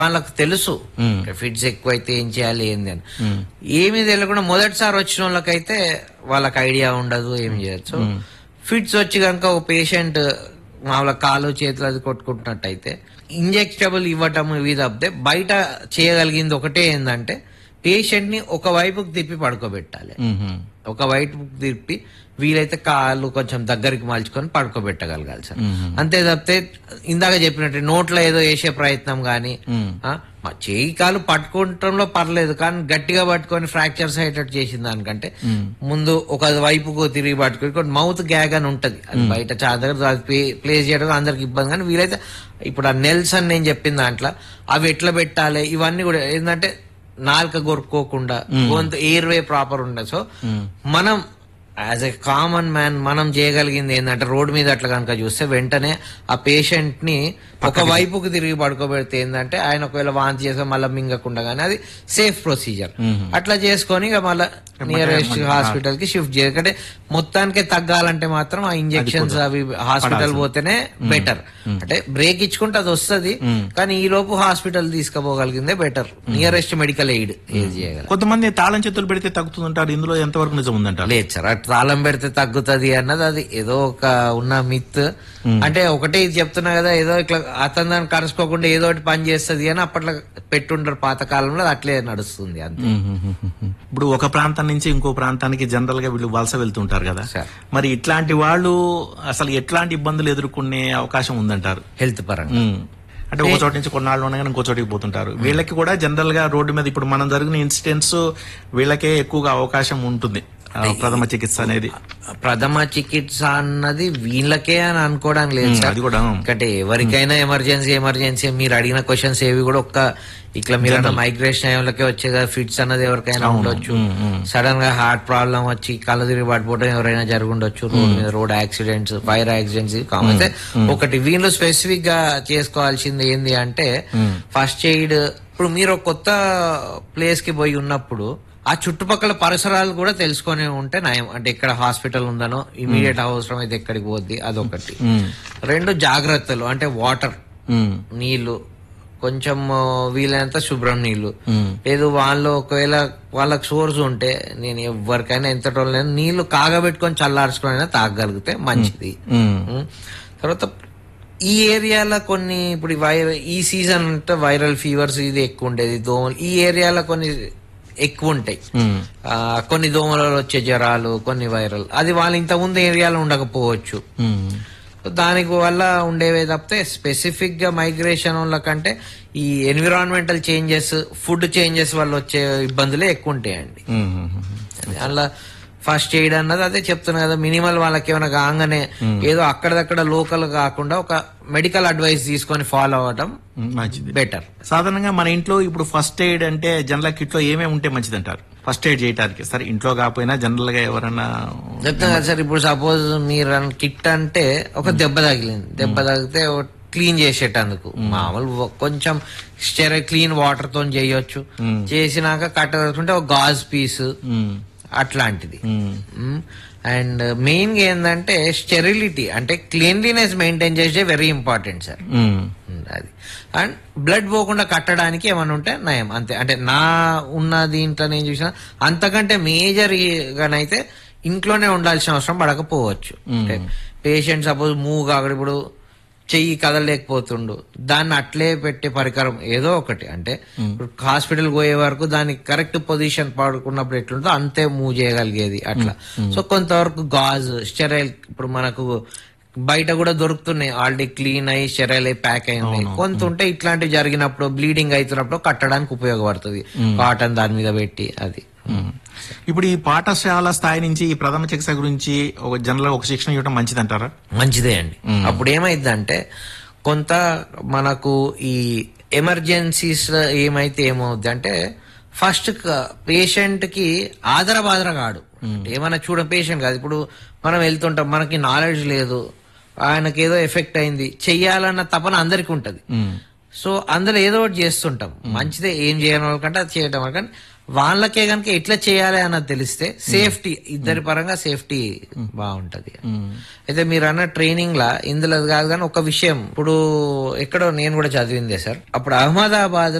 వాళ్ళకి తెలుసు ఫిట్స్ ఎక్కువైతే ఏం చేయాలి ఏంది అని ఏమీ తెలియకుండా మొదటిసారి వచ్చిన వాళ్ళకైతే వాళ్ళకి ఐడియా ఉండదు ఏం చేయొచ్చు ఫిట్స్ వచ్చి కనుక ఒక పేషెంట్ మామూలుగా కాలు చేతులు అది కొట్టుకుంటున్నట్టయితే ఇంజెక్టబుల్ ఇవ్వటం ఇవి తప్పితే బయట చేయగలిగింది ఒకటే ఏంటంటే పేషెంట్ ని ఒక వైపుకి తిప్పి పడుకోబెట్టాలి ఒక వైపు తిప్పి వీలైతే కాళ్ళు కొంచెం దగ్గరికి మలుచుకొని పడుకోబెట్టగలగాలి సార్ అంతే తప్పితే ఇందాక చెప్పినట్టు నోట్లో ఏదో వేసే ప్రయత్నం గాని ఆ, మా చేయి కాలు పట్టుకోవటంలో పర్లేదు కానీ గట్టిగా పట్టుకొని ఫ్రాక్చర్స్ అయ్యేటట్టు చేసిన దానికంటే ముందు ఒక వైపుకు తిరిగి పట్టుకొని మౌత్ గ్యాగ్ అని ఉంటది అది బయట చాలా దగ్గర అది ప్లే- ప్లేస్ చేయడం అందరికి ఇబ్బంది కానీ వీలైతే ఇప్పుడు ఆ నెల్స్ అని నేను చెప్పిన దాంట్లో అవి ఎట్లా పెట్టాలి ఇవన్నీ కూడా ఏంటంటే నాలుక కొరుక్కోకుండా గొంతు ఎయిర్ వే ప్రాపర్ ఉండదు సో మనం యాజ్ ఎ కామన్ మ్యాన్ మనం చేయగలిగింది ఏంటంటే రోడ్డు మీద అట్లా కనుక చూస్తే వెంటనే ఆ పేషెంట్ ని ఒక వైపుకు తిరిగి పడుకోబెడితే ఏంటంటే ఆయన ఒకవేళ వాంతి చేస్తే మళ్ళీ మింగకుండా కానీ అది సేఫ్ ప్రొసీజర్ అట్లా చేసుకొని ఇక మళ్ళీ నియరెస్ట్ హాస్పిటల్ కి షిఫ్ట్ చేయాలి అంటే మొత్తానికి తగ్గాలంటే మాత్రం ఆ ఇంజెక్షన్స్ అవి హాస్పిటల్ పోతేనే బెటర్ అంటే బ్రేక్ ఇచ్చుకుంటే అది వస్తుంది కానీ ఈ లోపు హాస్పిటల్ తీసుకుపోగలిగిందే బెటర్ నియరెస్ట్ మెడికల్ ఎయిడ్ ఏది చేయగలరు కొంతమంది తాళం చేతులు పెడితే తగ్గుతుందంటారు ఇందులో ఎంతవరకు నిజం ఉందంటారు లేదు సార్ అట్లా తాళం పెడితే తగ్గుతుంది అన్నది అది ఏదో ఒక ఉన్న మిత్ అంటే ఒకటే ఇది చెప్తున్నా కదా ఏదో ఇట్లా అతను దాన్ని కరుసుకోకుండా ఏదో ఒకటి పని చేస్తుంది అని అప్పట్లో పెట్టుంటారు పాత కాలంలో అది అట్లే నడుస్తుంది అంతే ఇప్పుడు ఒక ప్రాంతం నుంచి ఇంకో ప్రాంతానికి జనరల్ గా వీళ్ళు వలస వెళ్తుంటారు కదా సార్. మరి ఇట్లాంటి వాళ్ళు అసలు ఎట్లాంటి ఇబ్బందులు ఎదుర్కొనే అవకాశం ఉందంటారు హెల్త్ పరంగా ఉమ్. అంటే ఒక చోట నుంచి కొన్నాళ్ళు ఉండగానే ఇంకో చోటికి పోతుంటారు వీళ్ళకి కూడా జనరల్ గా రోడ్డు మీద ఇప్పుడు మనం జరిగిన ఇన్సిడెంట్స్ వీళ్ళకే ఎక్కువగా అవకాశం ఉంటుంది ఆ, ప్రథమ చికిత్స అనేది ప్రథమ చికిత్స అన్నది వీళ్ళకే అని అనుకోవడానికి లేదు సార్ అది కూడా ఎందుకంటే ఎవరికైనా ఎమర్జెన్సీ ఎమర్జెన్సీ మీరు అడిగిన క్వశ్చన్స్ ఏవి కూడా ఒక్క ఇట్లా మీరు అన్న మైగ్రేషన్ అయ్యేళ్ళకే వచ్చే కదా ఫిట్స్ అన్నది ఎవరికైనా ఉండొచ్చు సడన్ గా హార్ట్ ప్రాబ్లం వచ్చి కళ్ళు తిరిగి పడిపోవడం ఎవరైనా జరుగుండొచ్చు రోడ్ మీద road accidents fire accidents common అయితే ఒకటి వీళ్ళు స్పెసిఫిక్ గా చేసుకోవాల్సింది ఏంది అంటే ఫస్ట్ ఎయిడ్ ఇప్పుడు మీరు ఒక కొత్త ప్లేస్ కి పోయి ఉన్నప్పుడు ఆ చుట్టుపక్కల పరిసరాలు కూడా తెలుసుకొని ఉంటే నయం అంటే ఎక్కడ హాస్పిటల్ ఉందనో ఇమీడియట్ అవసరం అయితే ఎక్కడికి పోద్ది అదొకటి రెండు జాగ్రత్తలు అంటే వాటర్ ఉమ్. నీళ్లు కొంచెం ఆ, వీలైనంత శుభ్రం నీళ్లు లేదు వాళ్ళు ఒకవేళ వాళ్ళకి సోర్స్ ఉంటే నేను ఎవరికైనా ఎంత టోళ్ళైనా నీళ్లు కాగబెట్టుకొని చల్లార్చుకొని అయినా తాగగలిగితే మంచిది ఉమ్. ఉం. తర్వాత ఈ ఏరియాలో కొన్ని ఇప్పుడు వైరల్ ఈ సీజన్ అంటే వైరల్ ఫీవర్స్ ఇది ఎక్కువ ఉండేది దోమలు ఈ ఏరియాలో కొన్ని ఎక్కువ ఉంటాయి ఉమ్. ఆ, కొన్ని దోమలలో వచ్చే జ్వరాలు కొన్ని వైరల్ అది వాళ్ళ ఇంత ముందు ఏరియాలో ఉండకపోవచ్చు ఉమ్. దానికి వల్ల ఉండేవే తప్పితే స్పెసిఫిక్ గా మైగ్రేషన్ వాళ్ళకంటే ఈ ఎన్విరాన్మెంటల్ చేంజెస్ ఫుడ్ చేంజెస్ వల్ల వచ్చే ఇబ్బందులే ఎక్కువ ఉంటాయండి ఉమ్. అలా ఫస్ట్ ఎయిడ్ అన్నది అదే చెప్తున్నా కదా మినిమల్ వాళ్ళకి ఏమైనా కాగానే ఏదో అక్కడదక్కడ లోకల్ కాకుండా ఒక మెడికల్ అడ్వైస్ తీసుకొని ఫాలో అవ్వటం ఉమ్. మంచిది బెటర్ సాధారణంగా మన ఇంట్లో ఇప్పుడు ఫస్ట్ ఎయిడ్ అంటే జనరల్ కిట్ లో ఏమేమి ఉంటే మంచిది అంటారు ఫస్ట్ ఎయిడ్ చేయడానికి సరే ఇంట్లో కాకపోయినా జనరల్ గా ఎవరన్నా చెప్తాను కదా సార్ ఇప్పుడు సపోజ్ మీరు కిట్ అంటే ఒక దెబ్బ తగిలింది దెబ్బ తగిలితే క్లీన్ చేసేటందుకు మామూలు ఒ- కొంచెం స్టెర క్లీన్ వాటర్ తో చేయొచ్చు చేసినాక కట్ట కట్టుకుంటే ఒక గాజ్ పీస్ ఉమ్. అట్లాంటిది ఉమ్. అండ్ మెయిన్ గా ఏంటంటే స్టెరిలిటీ అంటే క్లీన్లీనెస్ మెయింటైన్ చేసే వెరీ ఇంపార్టెంట్ సార్ ఉమ్. అది అండ్ బ్లడ్ పోకుండా కట్టడానికి ఏమైనా ఉంటే నయం అంతే అంటే నా ఉన్న దీంట్లో నేను చూసిన అంతకంటే మేజర్ గానైతే ఇంట్లోనే ఉండాల్సిన అవసరం పడకపోవచ్చు అంటే పేషెంట్ సపోజ్ మూవ్ కాకడ ఇప్పుడు చెయ్యి కదలలేకపోతుండు దాన్ని అట్లే పెట్టే పరికరం ఏదో ఒకటి అంటే హాస్పిటల్ పోయే వరకు దానికి కరెక్ట్ పొజిషన్ పడుకున్నప్పుడు ఎట్లుందో అంతే మూవ్ చేయగలిగేది అట్లా సో కొంతవరకు గాజ్ స్టెరైల్ ఇప్పుడు మనకు బయట కూడా దొరుకుతున్నాయి ఆల్రెడీ క్లీన్ అయ్యి స్టెరైల్ అయ్యి ప్యాక్ అయి ఉన్నాయి కొంత ఉంటే ఇట్లాంటివి జరిగినప్పుడు బ్లీడింగ్ అవుతున్నప్పుడు కట్టడానికి ఉపయోగపడుతుంది కాటన్ దాని మీద పెట్టి అది ఉమ్. ఇప్పుడు ఈ పాఠశాల స్థాయి నుంచి ఈ ప్రథమ చికిత్స గురించి ఒక జనరల్ ఒక శిక్షణ ఇవ్వడం మంచిది అంటారా మంచిదే అండి అప్పుడు ఏమైందంటే కొంత మనకు ఈ ఎమర్జెన్సీస్ ఏమైతే ఏమవుద్ది అంటే ఫస్ట్ పేషెంట్ కి ఆదర బాదర కాడు ఏమైనా చూడ పేషెంట్ కాదు ఇప్పుడు మనం వెళ్తుంటాం మనకి నాలెడ్జ్ లేదు ఆయనకి ఏదో ఎఫెక్ట్ అయింది చెయ్యాలన్న తపన అందరికి ఉంటది సో అందులో ఏదో ఒకటి చేస్తుంటాం మంచిదే ఏం చేయని వాళ్ళకంటే అది చేయడం కానీ వాళ్ళకే కనుక ఎట్లా చేయాలి అన్నది తెలిస్తే సేఫ్టీ ఇద్దరి పరంగా సేఫ్టీ బాగుంటది అయితే మీరు అన్న ట్రైనింగ్ లా ఇందులో కాదు కానీ ఒక విషయం ఇప్పుడు ఎక్కడో నేను కూడా చదివిందే సార్ అప్పుడు అహ్మదాబాద్